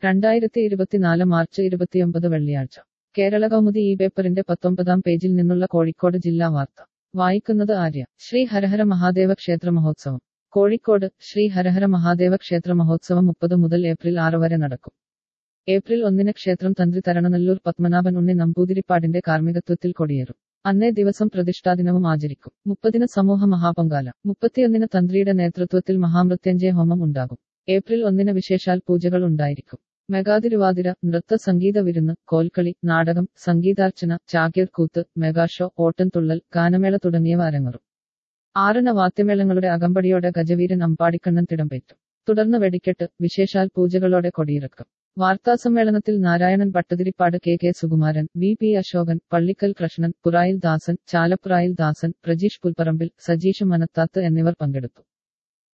രണ്ടായിരത്തി ഇരുപത്തിനാല് മാർച്ച് ഇരുപത്തിയൊമ്പത് വെള്ളിയാഴ്ച കേരള കൗമുദി ഈ പേപ്പറിന്റെ പത്തൊമ്പതാം പേജിൽ നിന്നുള്ള കോഴിക്കോട് ജില്ലാ വാർത്ത വായിക്കുന്നത് ആര്യ ശ്രീ ഹരഹര മഹാദേവ ക്ഷേത്ര മഹോത്സവം കോഴിക്കോട് ശ്രീ ഹരഹര മഹാദേവ ക്ഷേത്ര മഹോത്സവം മുപ്പത് മുതൽ ഏപ്രിൽ ആറ് വരെ നടക്കും ഏപ്രിൽ ഒന്നിന് ക്ഷേത്രം തന്ത്രി തരണനല്ലൂർ പത്മനാഭൻ ഉണ്ണി നമ്പൂതിരിപ്പാടിന്റെ കാർമ്മികത്വത്തിൽ കൊടിയേറും അന്നേ ദിവസം പ്രതിഷ്ഠാദിനവും ആചരിക്കും മുപ്പതിന് സമൂഹ മഹാപങ്കാല മുപ്പത്തിയൊന്നിന് തന്ത്രിയുടെ നേതൃത്വത്തിൽ മഹാമൃത്യുഞ്ജയ ഹോമം ഉണ്ടാകും ഏപ്രിൽ ഒന്നിന് വിശേഷാൽ പൂജകൾ ഉണ്ടായിരിക്കും മെഗാതിരുവാതിര നൃത്ത സംഗീത വിരുന്ന് കോൽക്കളി നാടകം സംഗീതാർച്ചന ചാക്യാർ കൂത്ത് മെഗാഷോ ഓട്ടൻതുള്ളൽ ഗാനമേള തുടങ്ങിയവ അരങ്ങറും ആറിന് വാദ്യമേളങ്ങളുടെ അകമ്പടിയോടെ ഗജവീരൻ അമ്പാടിക്കണ്ണൻ തിടമ്പേറ്റും തുടർന്ന് വെടിക്കെട്ട് വിശേഷാൽ പൂജകളോടെ കൊടിയിറക്കും വാർത്താസമ്മേളനത്തിൽ Narayanan Bhattathiripad K K Sukumaran V P Ashokan Pallikkal Krishnan Purayil Dasan Chalappurayil Dasan Prajeesh Pulparambil Sajeesh Manathath എന്നിവർ പങ്കെടുത്തു